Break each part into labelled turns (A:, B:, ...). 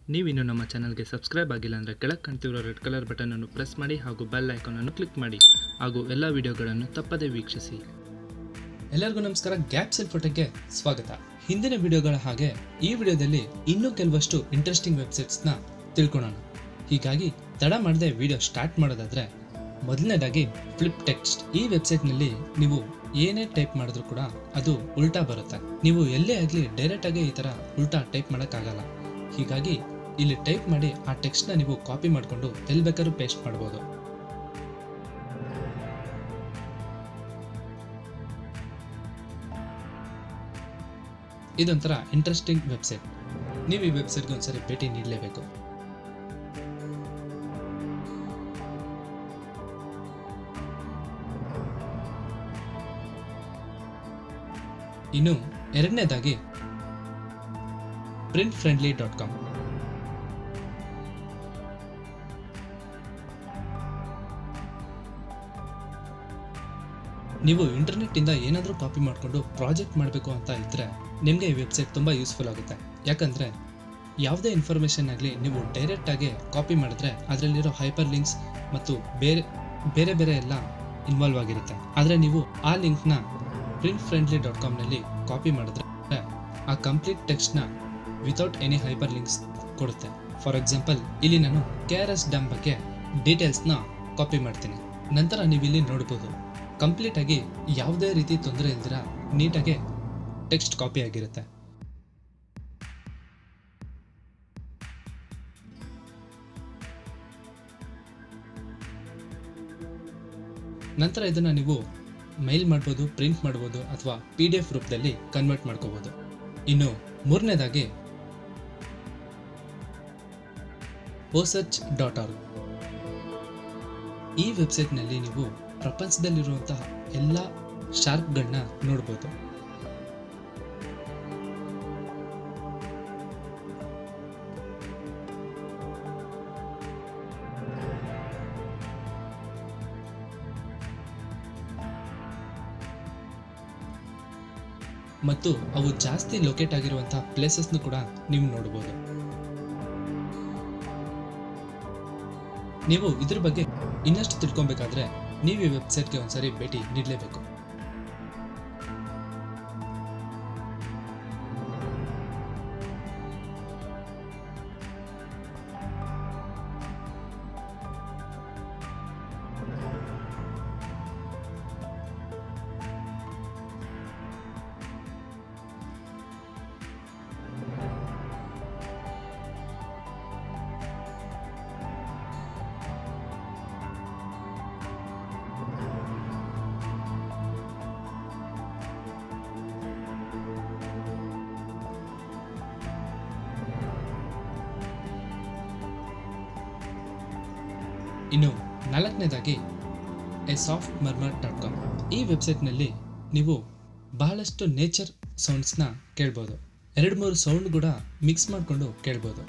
A: ನೀವಿನ್ನು ನಮ್ಮ ಚಾನಲ್ಗೆ ಸಬ್ಸ್ಕ್ರೈಬ್ ಆಗಿಲ್ಲ ಅಂದರೆ ಕೆಳಗೆ ಕಾಣ್ತಿರೋ ರೆಡ್ ಕಲರ್ ಬಟನನ್ನು ಪ್ರೆಸ್ ಮಾಡಿ ಹಾಗೂ ಬೆಲ್ ಐಕಾನನ್ನು ಕ್ಲಿಕ್ ಮಾಡಿ ಹಾಗೂ ಎಲ್ಲ ವಿಡಿಯೋಗಳನ್ನು ತಪ್ಪದೇ ವೀಕ್ಷಿಸಿ
B: ಎಲ್ಲರಿಗೂ ನಮಸ್ಕಾರ ಗ್ಯಾಪ್ ಸೆಲ್ ಫೋಟೋಗೆ ಸ್ವಾಗತ ಹಿಂದಿನ ವಿಡಿಯೋಗಳ ಹಾಗೆ ಈ ವಿಡಿಯೋದಲ್ಲಿ ಇನ್ನೂ ಕೆಲವಷ್ಟು ಇಂಟ್ರೆಸ್ಟಿಂಗ್ ವೆಬ್ಸೈಟ್ಸ್ನ ತಿಳ್ಕೊಳ್ಳೋಣ ಹೀಗಾಗಿ ತಡ ಮಾಡದೆ ವಿಡಿಯೋ ಸ್ಟಾರ್ಟ್ ಮಾಡೋದಾದ್ರೆ ಮೊದಲನೇದಾಗಿ ಫ್ಲಿಪ್ ಟೆಕ್ಸ್ಟ್ ಈ ವೆಬ್ಸೈಟ್ನಲ್ಲಿ ನೀವು ಏನೇ ಟೈಪ್ ಮಾಡಿದ್ರು ಕೂಡ ಅದು ಉಲ್ಟಾ ಬರುತ್ತೆ ನೀವು ಎಲ್ಲೇ ಆಗಲಿ ಡೈರೆಕ್ಟ್ ಆಗಿ ಈ ಥರ ಉಲ್ಟಾ ಟೈಪ್ ಮಾಡೋಕ್ಕಾಗಲ್ಲ ಹೀಗಾಗಿ ಇಲ್ಲಿ ಟೈಪ್ ಮಾಡಿ ಆ ಟೆಕ್ಸ್ಟ್ನ ನೀವು ಕಾಪಿ ಮಾಡಿಕೊಂಡು ಎಲ್ಲಿ ಬೇಕಾದ್ರೂ ಪೇಸ್ಟ್ ಮಾಡ್ಬೋದು ಇದೊಂಥರ ಇಂಟ್ರೆಸ್ಟಿಂಗ್ ವೆಬ್ಸೈಟ್ ನೀವು ಈ ವೆಬ್ಸೈಟ್ಗೆ ಒಂದ್ಸರಿ ಭೇಟಿ ನೀಡಲೇಬೇಕು ಇನ್ನು ಎರಡನೇದಾಗಿ ಪ್ರಿಂಟ್ ಫ್ರೆಂಡ್ಲಿ ಡಾಟ್ ಕಾಮ್ ನೀವು ಇಂಟರ್ನೆಟ್ ಇಂದ ಏನಾದರೂ ಕಾಪಿ ಮಾಡಿಕೊಂಡು ಪ್ರಾಜೆಕ್ಟ್ ಮಾಡಬೇಕು ಅಂತ ಇದ್ರೆ ನಿಮಗೆ ಈ ವೆಬ್ಸೈಟ್ ತುಂಬ ಯೂಸ್ಫುಲ್ ಆಗುತ್ತೆ ಯಾಕಂದ್ರೆ ಯಾವುದೇ ಇನ್ಫಾರ್ಮೇಷನ್ ಆಗಲಿ ನೀವು ಡೈರೆಕ್ಟ್ ಆಗಿ ಕಾಪಿ ಮಾಡಿದ್ರೆ ಅದರಲ್ಲಿರೋ ಹೈಪರ್ ಲಿಂಕ್ಸ್ ಮತ್ತು ಬೇರೆ ಬೇರೆ ಬೇರೆ ಎಲ್ಲ ಇನ್ವಾಲ್ವ್ ಆಗಿರುತ್ತೆ ಆದರೆ ನೀವು ಆ ಲಿಂಕ್ನ ಪ್ರಿಂಟ್ ಫ್ರೆಂಡ್ಲಿ ಡಾಟ್ ಕಾಮ್ನಲ್ಲಿ ಕಾಪಿ ಮಾಡಿದ್ರೆ ಆ ಕಂಪ್ಲೀಟ್ ಟೆಕ್ಸ್ಟ್ನ ವಿತೌಟ್ ಎನಿ ಹೈಪರ್ ಲಿಂಕ್ಸ್ ಕೊಡುತ್ತೆ ಫಾರ್ ಎಕ್ಸಾಂಪಲ್ ಇಲ್ಲಿ ನಾನು ಕೆ ಆರ್ ಎಸ್ ಡ್ಯಾಮ್ ಬಗ್ಗೆ ಡೀಟೇಲ್ಸ್ನ ಕಾಪಿ ಮಾಡ್ತೀನಿ ನಂತರ ನೀವು ಇಲ್ಲಿ ನೋಡ್ಬೋದು ಕಂಪ್ಲೀಟ್ ಆಗಿ ಯಾವುದೇ ರೀತಿ ತೊಂದರೆ ಇಲ್ದಿರ ನೀಟಾಗಿ ಟೆಕ್ಸ್ಟ್ ಕಾಪಿ ಆಗಿರುತ್ತೆ ನಂತರ ಇದನ್ನು ನೀವು ಮೈಲ್ ಮಾಡ್ಬೋದು ಪ್ರಿಂಟ್ ಮಾಡ್ಬೋದು ಅಥವಾ ಪಿ ಡಿ ಎಫ್ ರೂಪದಲ್ಲಿ ಕನ್ವರ್ಟ್ ಮಾಡ್ಕೋಬೋದು ಇನ್ನು ಮೂರನೇದಾಗಿ ಓಸರ್ಚ್ ಡಾಟ್ ಆರ್ಗ್ ಈ ವೆಬ್ಸೈಟ್ನಲ್ಲಿ ನೀವು ಪ್ರಪಂಚದಲ್ಲಿರುವಂತಹ ಎಲ್ಲ ಶಾರ್ಕ್ಗಳನ್ನ ನೋಡ್ಬೋದು ಮತ್ತು ಅವು ಜಾಸ್ತಿ ಲೊಕೇಟ್ ಆಗಿರುವಂತಹ ಪ್ಲೇಸಸ್ನು ಕೂಡ ನೀವು ನೋಡ್ಬೋದು ನೀವು ಇದ್ರ ಬಗ್ಗೆ ಇನ್ನಷ್ಟು ತಿಳ್ಕೊಬೇಕಾದ್ರೆ ನೀವು ಈ ವೆಬ್ಸೈಟ್ಗೆ ಒಂದ್ಸರಿ ಭೇಟಿ ನೀಡಲೇಬೇಕು ಇನ್ನು ನಾಲ್ಕನೇದಾಗಿ a soft murmur dot com ಈ ವೆಬ್ಸೈಟ್ನಲ್ಲಿ ನೀವು ಬಹಳಷ್ಟು ನೇಚರ್ ಸೌಂಡ್ಸ್ನ ಕೇಳ್ಬೋದು ಎರಡು ಮೂರು ಸೌಂಡ್ ಕೂಡ ಮಿಕ್ಸ್ ಮಾಡಿಕೊಂಡು ಕೇಳ್ಬೋದು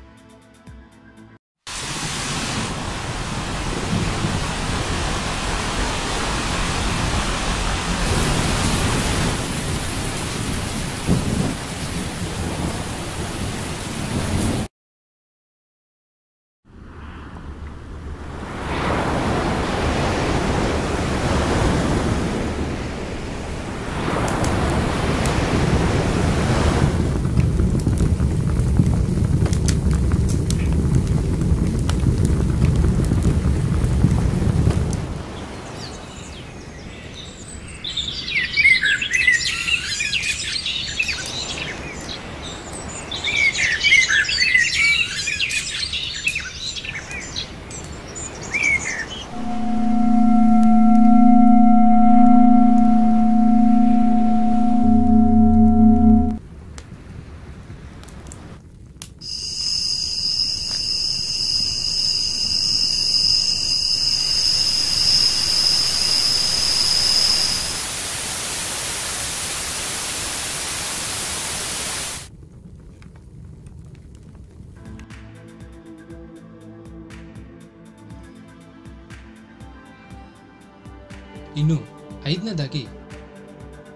B: ಇನ್ನು ಐದನೇದಾಗಿ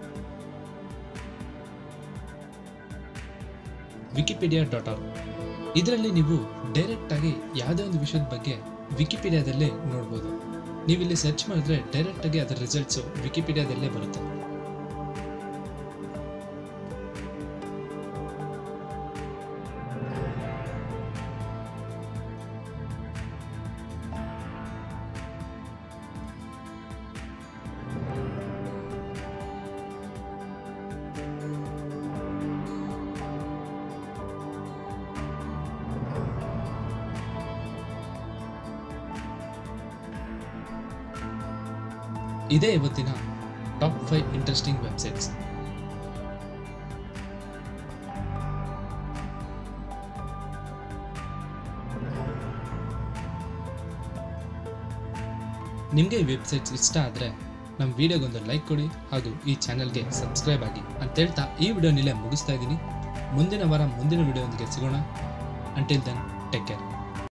B: ವಿಕಿಪೀಡಿಯಾ ಡಾಟ್ ಆರ್ಗ್ ಇದರಲ್ಲಿ ನೀವು ಡೈರೆಕ್ಟಾಗಿ ಯಾವುದೇ ಒಂದು ವಿಷಯದ ಬಗ್ಗೆ ವಿಕಿಪೀಡಿಯಾದಲ್ಲೇ ನೋಡ್ಬೋದು ನೀವಿಲ್ಲಿ ಸರ್ಚ್ ಮಾಡಿದ್ರೆ ಡೈರೆಕ್ಟಾಗಿ ಅದರ ರಿಸಲ್ಟ್ಸು ವಿಕಿಪೀಡಿಯಾದಲ್ಲೇ ಬರುತ್ತೆ ಇದೇ ಇವತ್ತಿನ ಟಾಪ್ ಫೈವ್ ಇಂಟ್ರೆಸ್ಟಿಂಗ್ ವೆಬ್ಸೈಟ್ಸ್ ನಿಮಗೆ ಈ ವೆಬ್ಸೈಟ್ಸ್ ಇಷ್ಟ ಆದರೆ ನಮ್ಮ ವಿಡಿಯೋಗೊಂದು ಲೈಕ್ ಕೊಡಿ ಹಾಗೂ ಈ ಚಾನಲ್ಗೆ ಸಬ್ಸ್ಕ್ರೈಬ್ ಆಗಿ ಅಂತ ಹೇಳ್ತಾ ಈ ವಿಡಿಯೋನಿಲ್ಲೇ ಮುಗಿಸ್ತಾ ಇದ್ದೀನಿ ಮುಂದಿನ ವಾರ ಮುಂದಿನ ವಿಡಿಯೋದೊಂದಿಗೆ ಸಿಗೋಣ ಅಂಟಿಲ್ ದೆನ್ ಟೇಕ್ ಕೇರ್